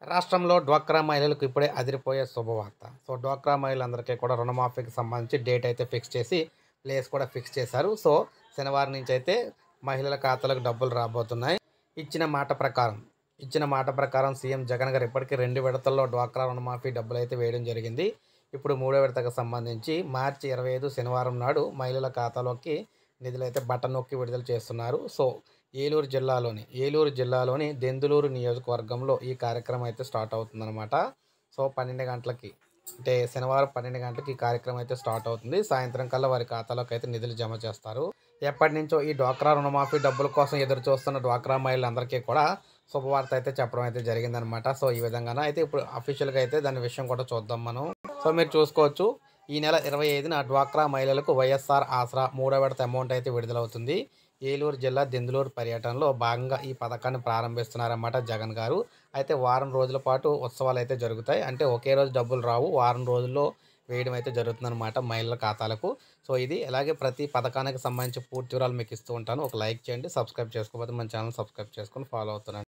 రాష్ట్రంలో డ్వాక్రా మహిళలకు ఇప్పుడే అదిరిపోయే శుభవార్త సో డ్వాక్రా మహిళలందరికీ కూడా రుణమాఫీకి సంబంధించి డేట్ అయితే ఫిక్స్ చేసి ప్లేస్ కూడా ఫిక్స్ చేశారు సో శనివారం నుంచి అయితే మహిళల ఖాతాలకు డబ్బులు రాబోతున్నాయి ఇచ్చిన మాట ప్రకారం ఇచ్చిన మాట ప్రకారం సీఎం జగన్ గారు ఇప్పటికీ రెండు విడతల్లో డ్వాక్రా రుణమాఫీ డబ్బులు అయితే వేయడం జరిగింది ఇప్పుడు మూడో విడతకు సంబంధించి మార్చి ఇరవై ఐదు శనివారం నాడు మహిళల ఖాతాలోకి నిధులు అయితే బటన్ నొక్కి విడుదల చేస్తున్నారు సో ఏలూరు జిల్లాలోని ఏలూరు జిల్లాలోని దెందులూరు నియోజకవర్గంలో ఈ కార్యక్రమం అయితే స్టార్ట్ అవుతుందన్నమాట సో పన్నెండు గంటలకి అంటే శనివారం పన్నెండు గంటలకి ఈ కార్యక్రమం అయితే స్టార్ట్ అవుతుంది సాయంత్రం కల్లా వారి ఖాతాలోకి అయితే నిధులు జమ చేస్తారు ఎప్పటి నుంచో ఈ డ్వాక్రా రుణమాఫీ డబ్బుల కోసం ఎదురు చూస్తున్న డ్వాక్రా మహిళలందరికీ కూడా శుభవార్త అయితే చెప్పడం అయితే జరిగిందనమాట సో ఈ విధంగానే అయితే ఇప్పుడు అఫీషియల్గా అయితే దాని విషయం కూడా చూద్దాం మనం సో మీరు చూసుకోవచ్చు ఈ నెల ఇరవై ఐదున డ్వాక్రా మహిళలకు వైఎస్ఆర్ ఆసరా మూడో విడత అమౌంట్ అయితే విడుదలవుతుంది ఏలూరు జిల్లా దెందులూరు పర్యటనలో భాగంగా ఈ పథకాన్ని ప్రారంభిస్తున్నారన్నమాట జగన్ గారు అయితే వారం రోజుల పాటు ఉత్సవాలు అయితే జరుగుతాయి అంటే ఒకే రోజు డబ్బులు రావు వారం రోజుల్లో వేయడం అయితే జరుగుతుందన్నమాట మహిళల ఖాతాలకు సో ఇది అలాగే ప్రతి పథకానికి సంబంధించి పూర్తి వివరాలు మీకు ఇస్తూ ఉంటాను ఒక లైక్ చేయండి సబ్స్క్రైబ్ చేసుకోకపోతే మన ఛానల్ సబ్స్క్రైబ్ చేసుకొని ఫాలో అవుతున్నాను